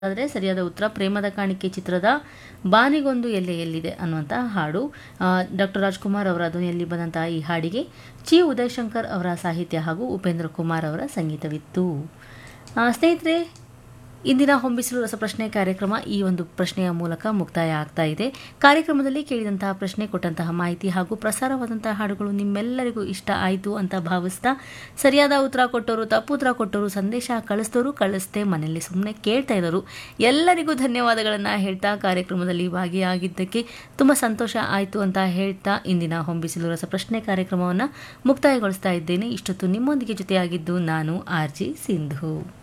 ಆದರೆ ಸರಿಯಾದ ಉತ್ತರ ಪ್ರೇಮದ ಕಾಣಿಕೆ ಚಿತ್ರದ ಬಾನಿಗೊಂದು ಎಲ್ಲೆ ಎಲ್ಲಿದೆ ಅನ್ನುವಂತಹ ಹಾಡು ಡಾಕ್ಟರ್ ರಾಜ್ಕುಮಾರ್ ಅವರ ಧ್ವನಿಯಲ್ಲಿ ಬಂದಂತಹ ಈ ಹಾಡಿಗೆ ಚಿ ಉದಯಶಂಕರ್ ಅವರ ಸಾಹಿತ್ಯ ಹಾಗೂ ಉಪೇಂದ್ರ ಕುಮಾರ್ ಅವರ ಸಂಗೀತವಿತ್ತು ಆ, ಸ್ನೇಹಿತರೆ ಇಂದಿನ ಹೊಂಬಿಸಲು ರಸಪ್ರಶ್ನೆ ಕಾರ್ಯಕ್ರಮ ಈ ಒಂದು ಪ್ರಶ್ನೆಯ ಮೂಲಕ ಮುಕ್ತಾಯ ಆಗ್ತಾ ಇದೆ ಕಾರ್ಯಕ್ರಮದಲ್ಲಿ ಕೇಳಿದಂತಹ ಪ್ರಶ್ನೆ ಕೊಟ್ಟಂತಹ ಮಾಹಿತಿ ಹಾಗೂ ಪ್ರಸಾರವಾದಂತಹ ಹಾಡುಗಳು ನಿಮ್ಮೆಲ್ಲರಿಗೂ ಇಷ್ಟ ಆಯಿತು ಅಂತ ಭಾವಿಸ್ತಾ ಸರಿಯಾದ ಉತ್ತರ ಕೊಟ್ಟವರು ತಪ್ಪು ಉತ್ತರ ಕೊಟ್ಟವರು ಸಂದೇಶ ಕಳಿಸಿದವರು ಕಳಿಸ್ದೆ ಮನೆಯಲ್ಲಿ ಸುಮ್ಮನೆ ಕೇಳ್ತಾ ಇರೋರು ಎಲ್ಲರಿಗೂ ಧನ್ಯವಾದಗಳನ್ನು ಹೇಳ್ತಾ ಕಾರ್ಯಕ್ರಮದಲ್ಲಿ ಭಾಗಿಯಾಗಿದ್ದಕ್ಕೆ ತುಂಬ ಸಂತೋಷ ಆಯಿತು ಅಂತ ಹೇಳ್ತಾ ಇಂದಿನ ಹೊಂಬಿಸಿಲು ರಸಪ್ರಶ್ನೆ ಕಾರ್ಯಕ್ರಮವನ್ನು ಮುಕ್ತಾಯಗೊಳಿಸ್ತಾ ಇದ್ದೇನೆ ಇಷ್ಟೊತ್ತು ನಿಮ್ಮೊಂದಿಗೆ ಜೊತೆಯಾಗಿದ್ದು ನಾನು ಆರ್ ಜಿ ಸಿಂಧು